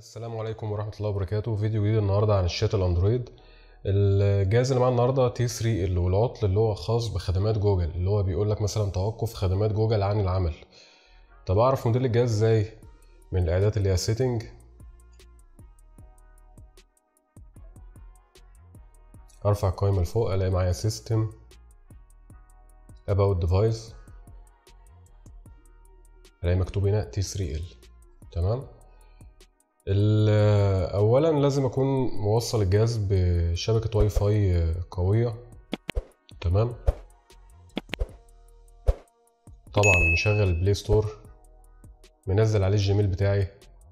السلام عليكم ورحمة الله وبركاته فيديو جديد النهاردة عن الشات الأندرويد الجهاز اللي معانا النهاردة تي 3 اللي والعطل اللي هو خاص بخدمات جوجل اللي هو بيقول لك مثلا توقف خدمات جوجل عن العمل طب أعرف موديل الجهاز إزاي من الإعدادات اللي هي سيتنج أرفع القائمة لفوق ألاقي معايا سيستم about device ألاقي مكتوب هنا تي 3 ال تمام اولا لازم اكون موصل الجهاز بشبكه واي فاي قويه تمام طبعا مشغل البلاي ستور منزل عليه الجيميل بتاعي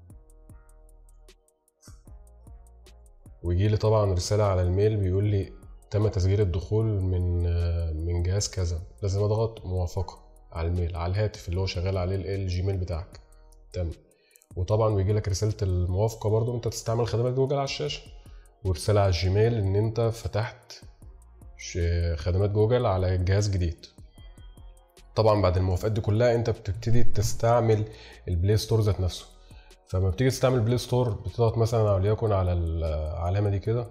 ويجي لي طبعا رساله على الميل بيقول لي تم تسجيل الدخول من من جهاز كذا لازم اضغط موافقه على الميل على الهاتف اللي هو شغال عليه الجيميل بتاعك تمام وطبعا بيجي لك رساله الموافقه برضو انت تستعمل خدمات جوجل على الشاشه ورساله على الجيميل ان انت فتحت خدمات جوجل على جهاز جديد طبعا بعد الموافقات دي كلها انت بتبتدي تستعمل البلاي ستور ذات نفسه فلما بتيجي تستعمل البلاي ستور بتضغط مثلا وليكن على العلامه دي كده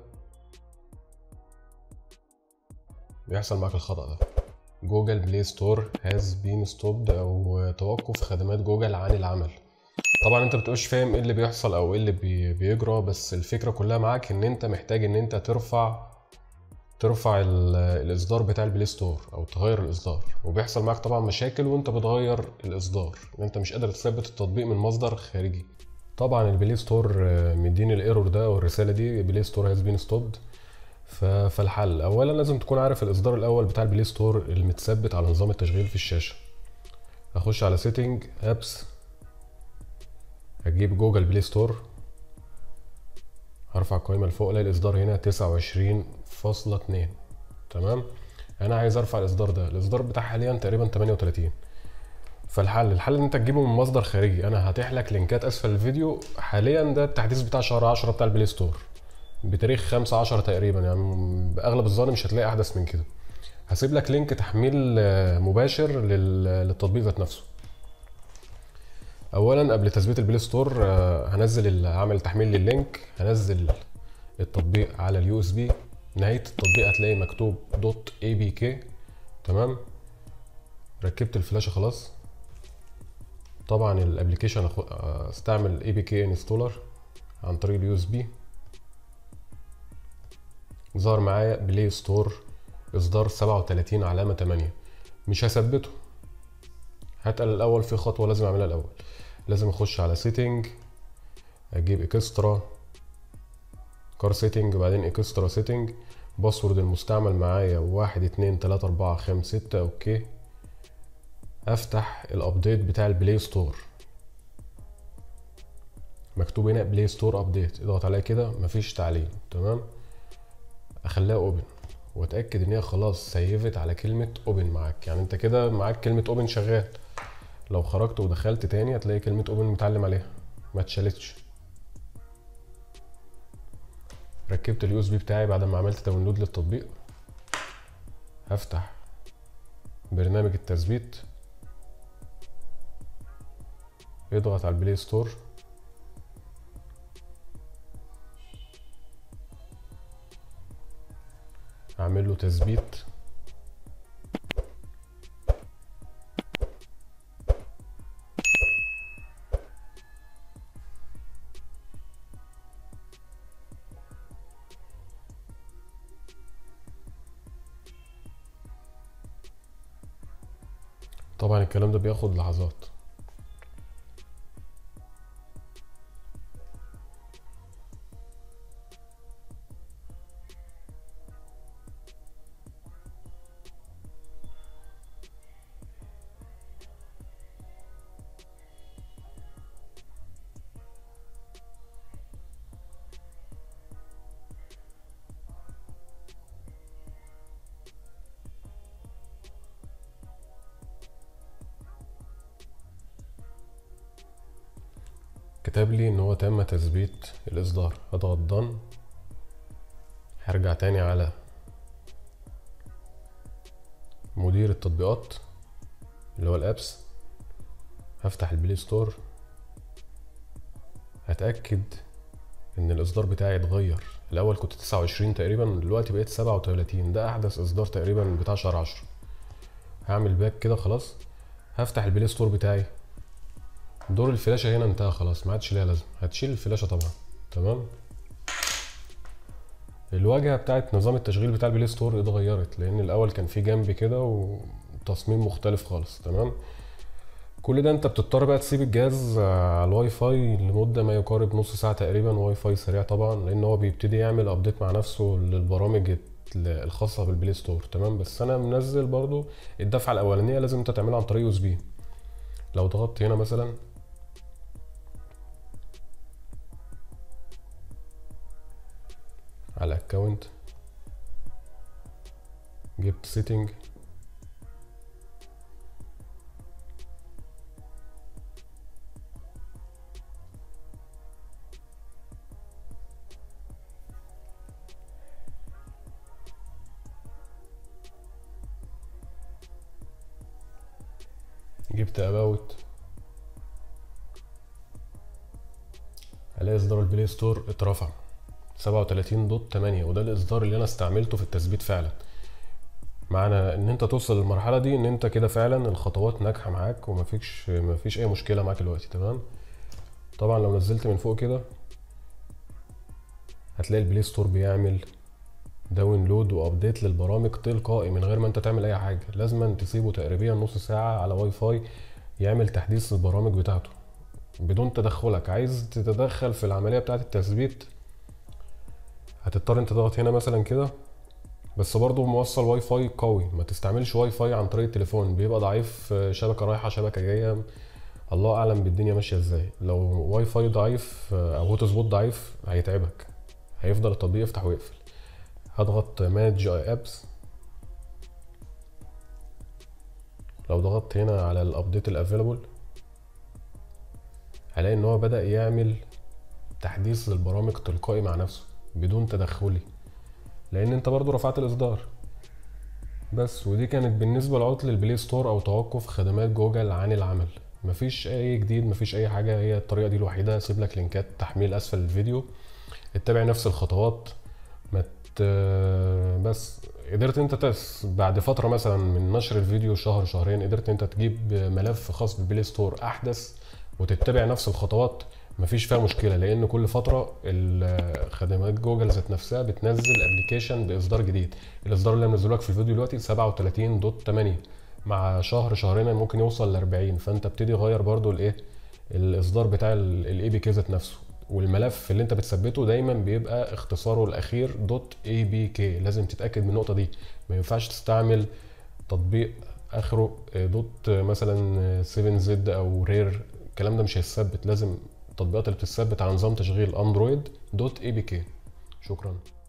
بيحصل معاك الخطا ده جوجل بلاي ستور هاز بين ستوبد او توقف خدمات جوجل عن العمل طبعا انت بتبقاش فاهم ايه اللي بيحصل او ايه اللي بي بيجرى بس الفكره كلها معاك ان انت محتاج ان انت ترفع ترفع الاصدار بتاع البلاي ستور او تغير الاصدار وبيحصل معاك طبعا مشاكل وانت بتغير الاصدار ان انت مش قادر تثبت التطبيق من مصدر خارجي طبعا البلاي ستور مديني الايرور ده والرساله دي بلاي ستور هاز بين ستوبد فالحل اولا لازم تكون عارف الاصدار الاول بتاع البلاي ستور المتثبت على نظام التشغيل في الشاشه اخش على سيتنج ابس هتجيب جوجل بلاي ستور هرفع القائمة لفوق الاقي الاصدار هنا تسعة وعشرين فاصلة اتنين تمام انا عايز ارفع الاصدار ده الاصدار بتاع حاليا تقريبا تمانية وتلاتين فالحل الحل ان انت تجيبه من مصدر خارجي انا هاتح لك لينكات اسفل الفيديو حاليا ده التحديث بتاع شهر عشرة بتاع البلاي ستور بتاريخ خمسة عشرة تقريبا يعني باغلب الظن مش هتلاقي احدث من كده هسيب لك لينك تحميل مباشر للتطبيق ذات نفسه اولا قبل تثبيت البلاي ستور هنزل هعمل تحميل لللينك هنزل التطبيق على اليو اس بي نهايه التطبيق هتلاقي مكتوب دوت اي بي كي تمام ركبت الفلاشه خلاص طبعا الابلكيشن استعمل اي بي كي انستولر عن طريق اليو اس بي ظهر معايا بلاي ستور اصدار 37 علامه 8 مش هثبته هتقل الاول في خطوه لازم اعملها الاول لازم اخش على سيتنج اجيب اكسترا كار سيتنج وبعدين اكسترا سيتنج باسورد المستعمل معايا واحد اتنين تلاتة اربعة خمسة ستة اوكي افتح الابديت بتاع البلاي ستور مكتوب هنا بلاي ستور ابديت اضغط عليها كده مفيش تعليم تمام اخليها اوبن واتاكد ان هي خلاص سيفت على كلمه اوبن معاك يعني انت كده معاك كلمه اوبن شغال لو خرجت ودخلت تاني هتلاقي كلمه اوبن متعلم عليها ما اتشالتش ركبت اليو اس بي بتاعي بعد ما عملت داونلود للتطبيق هفتح برنامج التثبيت اضغط على البلاي ستور اعمل له تثبيت طبعا الكلام ده بياخد لحظات كتب لي ان هو تم تثبيت الاصدار اضغط دن هرجع تاني على مدير التطبيقات اللي هو الابس هفتح البلاي ستور هتأكد ان الاصدار بتاعي اتغير الاول كنت 29 تقريبا دلوقتي بقيت 37 ده احدث اصدار تقريبا بتاع شهر 10 هعمل باك كده خلاص هفتح البلاي ستور بتاعي دور الفلاشه هنا انتهى خلاص ما عادش ليها لازمه هتشيل الفلاشه طبعا تمام الواجهه بتاعت نظام التشغيل بتاع البلاي ستور اتغيرت لان الاول كان في جنب كده وتصميم مختلف خالص تمام كل ده انت بتضطر بقى تسيب الجهاز على الواي فاي لمده ما يقارب نص ساعه تقريبا واي فاي سريع طبعا لان هو بيبتدي يعمل ابديت مع نفسه للبرامج الخاصه بالبلاي ستور تمام بس انا منزل برضو الدفعه الاولانيه لازم انت تعملها عن طريق يو اس بي لو ضغطت هنا مثلا على اكونت جبت سيتنج جبت اباوت الاقي اصدار البلاي ستور اترفع 37.8 وده الاصدار اللي انا استعملته في التثبيت فعلا معنى ان انت توصل للمرحله دي ان انت كده فعلا الخطوات ناجحه معاك ومفيش مفيش اي مشكله معاك دلوقتي تمام طبعا لو نزلت من فوق كده هتلاقي البلاي ستور بيعمل داونلود وابديت للبرامج تلقائي من غير ما انت تعمل اي حاجه لازم تسيبه تقريبا نص ساعه على واي فاي يعمل تحديث للبرامج بتاعته بدون تدخلك عايز تتدخل في العمليه بتاعه التثبيت هتضطر انت تضغط هنا مثلا كده بس برضه موصل واي فاي قوي ما تستعملش واي فاي عن طريق التليفون بيبقى ضعيف شبكه رايحه شبكه جايه الله اعلم بالدنيا ماشيه ازاي لو واي فاي ضعيف او هوت سبوت ضعيف هيتعبك هيفضل التطبيق يفتح ويقفل هضغط مانج اي ابس لو ضغطت هنا على الابديت الافيلابل هلاقي ان هو بدا يعمل تحديث للبرامج تلقائي مع نفسه بدون تدخلي لان انت برضو رفعت الاصدار بس ودي كانت بالنسبه لعطل البلاي ستور او توقف خدمات جوجل عن العمل مفيش اي جديد مفيش اي حاجه هي الطريقه دي الوحيده هسيب لك لينكات تحميل اسفل الفيديو اتبع نفس الخطوات ما بس قدرت انت تس بعد فتره مثلا من نشر الفيديو شهر شهرين قدرت انت تجيب ملف خاص بالبلاي ستور احدث وتتبع نفس الخطوات مفيش فيها مشكله لان كل فتره خدمات جوجل ذات نفسها بتنزل ابلكيشن باصدار جديد الاصدار اللي منزله لك في الفيديو دلوقتي 37.8 مع شهر شهرين ممكن يوصل ل 40 فانت ابتدي غير برضو الايه الاصدار بتاع الاي بي كي ذات نفسه والملف اللي انت بتثبته دايما بيبقى اختصاره الاخير دوت اي بي كي لازم تتاكد من النقطه دي ما ينفعش تستعمل تطبيق اخره دوت مثلا 7 زد او رير الكلام ده مش هيتثبت لازم التطبيقات اللي بتثبت على نظام تشغيل اندرويد دوت اي بي كي شكرا